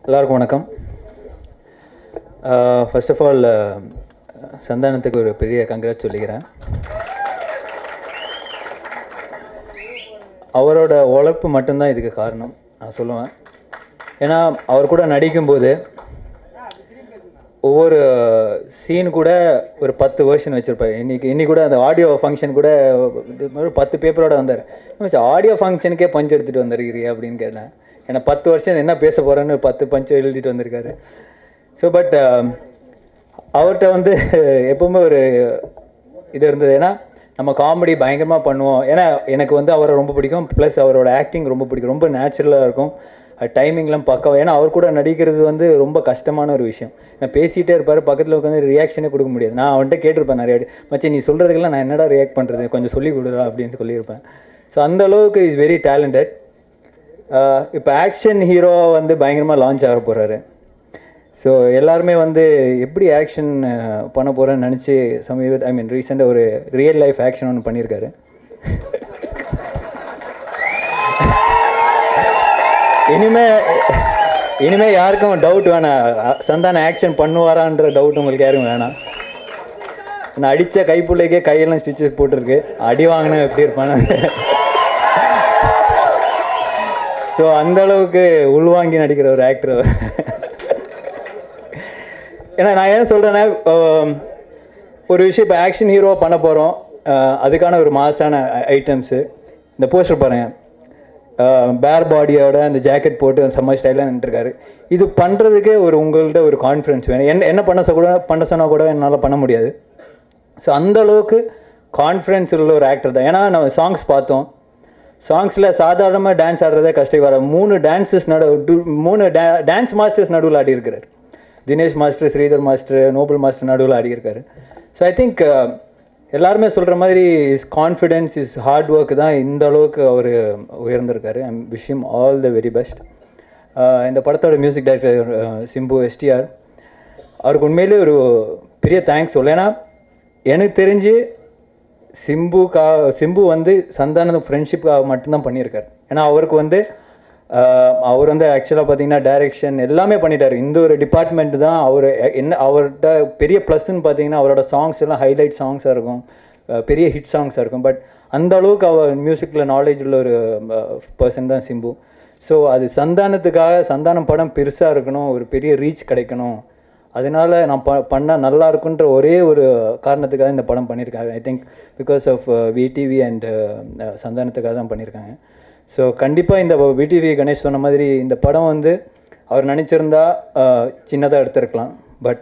எல்லாருக்கும் வணக்கம் first of all சந்தானத்துக்கு ஒரு பெரிய கங்க்ராட் சொல்லிக்கிறேன் அவரோட உழைப்பு மட்டும்தான் இதுக்கு காரணம் நான் சொல்லுவேன் ஏன்னா அவர் கூட நடிக்கும்போது ஒவ்வொரு சீன் கூட ஒரு பத்து வேர்ஷன் வச்சுருப்பாரு இன்னைக்கு இன்னைக்கு கூட அந்த ஆடியோ ஃபங்க்ஷன் கூட இது மாதிரி பத்து பேப்பரோட வந்தார் ஆடியோ ஃபங்க்ஷனுக்கே பஞ்ச் எடுத்துகிட்டு வந்திருக்கிறியா அப்படின்னு கேட்டேன் ஏன்னா பத்து வருஷம் என்ன பேச போகிறேன்னு பத்து பஞ்சு எழுதிட்டு வந்திருக்காரு ஸோ பட் அவர்கிட்ட வந்து எப்பவுமே ஒரு இது இருந்தது ஏன்னா நம்ம காமெடி பயங்கரமாக பண்ணுவோம் ஏன்னா எனக்கு வந்து அவரை ரொம்ப பிடிக்கும் ப்ளஸ் அவரோட ஆக்டிங் ரொம்ப பிடிக்கும் ரொம்ப நேச்சுரலாக இருக்கும் டைமிங்லாம் பக்கம் ஏன்னா அவர் கூட நடிக்கிறது வந்து ரொம்ப கஷ்டமான ஒரு விஷயம் நான் பேசிகிட்டே இருப்பார் பக்கத்தில் உட்காந்து ரியாக்ஷனே கொடுக்க முடியாது நான் அவன்கிட்ட கேட்டிருப்பேன் நிறைய வாட்டி, மச்சி நீ சொல்கிறதுக்கெல்லாம் நான் என்னடா ரியாக்ட் பண்ணுறது கொஞ்சம் சொல்லி கொடுடா அப்படின்னு சொல்லியிருப்பேன் ஸோ அந்த அளவுக்கு இஸ் வெரி டேலண்டட் இப்போ ஆக்ஷன் ஹீரோ வந்து பயங்கரமாக லான்ச் ஆக போகிறாரு ஸோ எல்லாருமே வந்து எப்படி ஆக்ஷன் பண்ண போகிறேன்னு நினச்சி சமீப ஐ மீன் ரீசெண்டாக ஒரு ரியல் லைஃப் ஆக்ஷன் ஒன்று பண்ணியிருக்காரு இனிமே இனிமே யாருக்கும் டவுட் வேணாம் அ- சந்தானம் ஆக்ஷன் பண்ணுவாரான்ற டவுட் உங்களுக்கு யாரும் வேணாம் நான் அடித்த கைப்புள்ளைக்கே கையெல்லாம் ஸ்டிச்சஸ் போட்டிருக்கு அடி வாங்கினா எப்படி இருப்பானு ஸோ அந்த அளவுக்கு உள்வாங்கி நடிக்கிற ஒரு ஆக்டர் ஏன்னா நான் ஏன் சொல்கிறேன்னா ஒரு விஷயம் இப்போ ஆக்ஷன் ஹீரோ பண்ண போகிறோம் அதுக்கான ஒரு மாசான ஐட்டம்ஸு இந்த போஸ்டர் பாருங்க பேர் பாடியோட அந்த ஜாக்கெட் போட்டு செம்ம ஸ்டைலாக நின்றுருக்காரு இது பண்ணுறதுக்கே ஒரு உங்கள்கிட்ட ஒரு கான்ஃபிடன்ஸ் வேணும் என்ன என்ன பண்ண சொ- கூட பண்ண சொன்னால் கூட என்னால் பண்ண முடியாது ஸோ அந்த அளவுக்கு கான்ஃபிடன்ஸ் உள்ள ஒரு ஆக்டர் தான் ஏன்னா நம்ம சாங்ஸ் பார்த்தோம் சாங்ஸில் சாதாரணமாக டான்ஸ் ஆடுறதே கஷ்டம் வர மூணு டான்ஸஸ் நடு டு- மூணு டான்ஸ் மாஸ்டர்ஸ் நடுவில் ஆடி இருக்கிறார் Dinesh master Sridhar master Noble master நடுவில் ஆடி இருக்காரு ஸோ ஐ திங்க் எல்லாருமே சொல்கிற மாதிரி is confidence is hard work தான் இந்த அளவுக்கு அவர் உயர்ந்திருக்காரு ஐம் விஷயம் ஆல் த வெரி பெஸ்ட் இந்த படத்தோட மியூசிக் டைரக்டர் சிம்பு எஸ்டிஆர் அவருக்கு உண்மையிலே ஒரு பெரிய தேங்க்ஸ் சொல்ல ஏன்னா எனக்கு தெரிஞ்சு சிம்புக்கா சிம்பு வந்து சந்தானம் ஃப்ரெண்ட்ஷிப்காக மட்டும்தான் பண்ணியிருக்காரு ஏன்னா அவருக்கு வந்து ஆஹ், அவர் வந்து ஆக்சுவலாக பார்த்தீங்கன்னா டைரெக்ஷன் எல்லாமே பண்ணிட்டாரு இந்த ஒரு டிபார்ட்மெண்ட் தான் அவர் என்ன அவர்கிட்ட பெரிய ப்ளஸ்ன்னு பார்த்தீங்கன்னா அவரோட சாங்ஸ் எல்லாம் ஹைலைட் சாங்ஸாக இருக்கும் ஆஹ், பெரிய ஹிட் சாங்ஸாக இருக்கும் பட் அந்த அளவுக்கு அவர் மியூசிக்கில் நாலேஜ் உள்ள ஒரு பர்சன் தான் சிம்பு ஸோ அது சந்தானத்துக்காக சந்தானம் படம் பெருசாக இருக்கணும் ஒரு பெரிய ரீச் கிடைக்கணும் அதனால நான் ப பண்ணால் நல்லா இருக்குன்ற ஒரே ஒரு காரணத்துக்காக இந்த படம் பண்ணியிருக்காங்க I think because of VTV and சந்தானத்துக்காக தான் பண்ணியிருக்காங்க ஸோ கண்டிப்பாக இந்த விடிவி கணேஷ் சொன்ன மாதிரி இந்த படம் வந்து அவர் நினச்சிருந்தா சின்னதாக எடுத்திருக்கலாம் பட்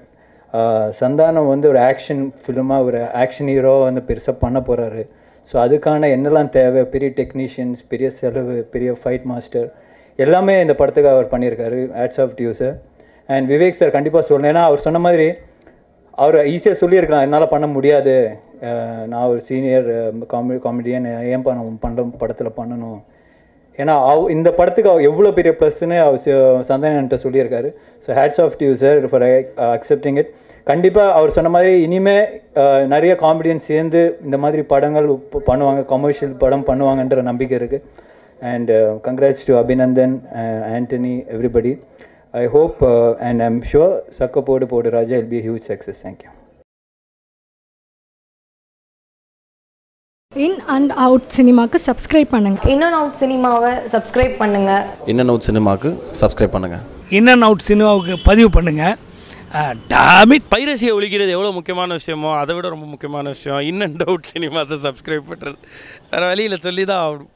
சந்தானம் வந்து ஒரு ஆக்ஷன் ஃபிலிமாக ஒரு ஆக்ஷன் ஹீரோ வந்து பெருசாக பண்ண போகிறாரு ஸோ அதுக்கான என்னெல்லாம் தேவை பெரிய டெக்னீஷியன்ஸ் பெரிய செலவு பெரிய ஃபைட் மாஸ்டர் எல்லாமே இந்த படத்துக்கு அவர் பண்ணியிருக்காரு hats off to sir and Vivek sir கண்டிப்பாக சொல்லணும் ஏன்னா அவர் சொன்ன மாதிரி அவர் ஈஸியாக சொல்லியிருக்கலாம் என்னால் பண்ண முடியாது அஹ் நான் ஒரு சீனியர் காமெடி காமெடியன் ஏன் பண்ண பண்ணுற படத்தில் பண்ணணும் ஏன்னா அவ் இந்த படத்துக்கு அவர் எவ்வளோ பெரிய ப்ளஸ்ன்னு அவர் ச- சந்தானன்ட்ட சொல்லியிருக்காரு so hats off to sir for accepting it கண்டிப்பாக அவர் சொன்ன மாதிரி இனிமே அஹ், நிறைய காமெடியன் சேர்ந்து இந்த மாதிரி படங்கள் ப- பண்ணுவாங்க கமர்ஷியல் படம் பண்ணுவாங்கன்ற நம்பிக்கை இருக்குது and congrats to Abhinandan Antony everybody I hope and I'm sure Sakka Podu Podu Raja will be huge success thank you in and out சினிமாக்கு சப்ஸ்கிரைப் பண்ணுங்கள் இன் அண்ட் அவுட் சினிமாவை சப்ஸ்கிரைப் பண்ணுங்கள் இன் அண்ட் அவுட் சினிமாவுக்கு சப்ஸ்கிரைப் பண்ணுங்கள் இன் அண்ட் அவுட் சினிமாவுக்கு பதிவு பண்ணுங்கள் டாமிட் பைரசியை ஒழிக்கிறது எவ்வளோ முக்கியமான விஷயமோ அதை விட ரொம்ப முக்கியமான விஷயம் இன் அண்ட் அவுட் சினிமாஸை சப்ஸ்கிரைப் பண்ணுறது வேறு வழியில் சொல்லி தான் ஆகணும்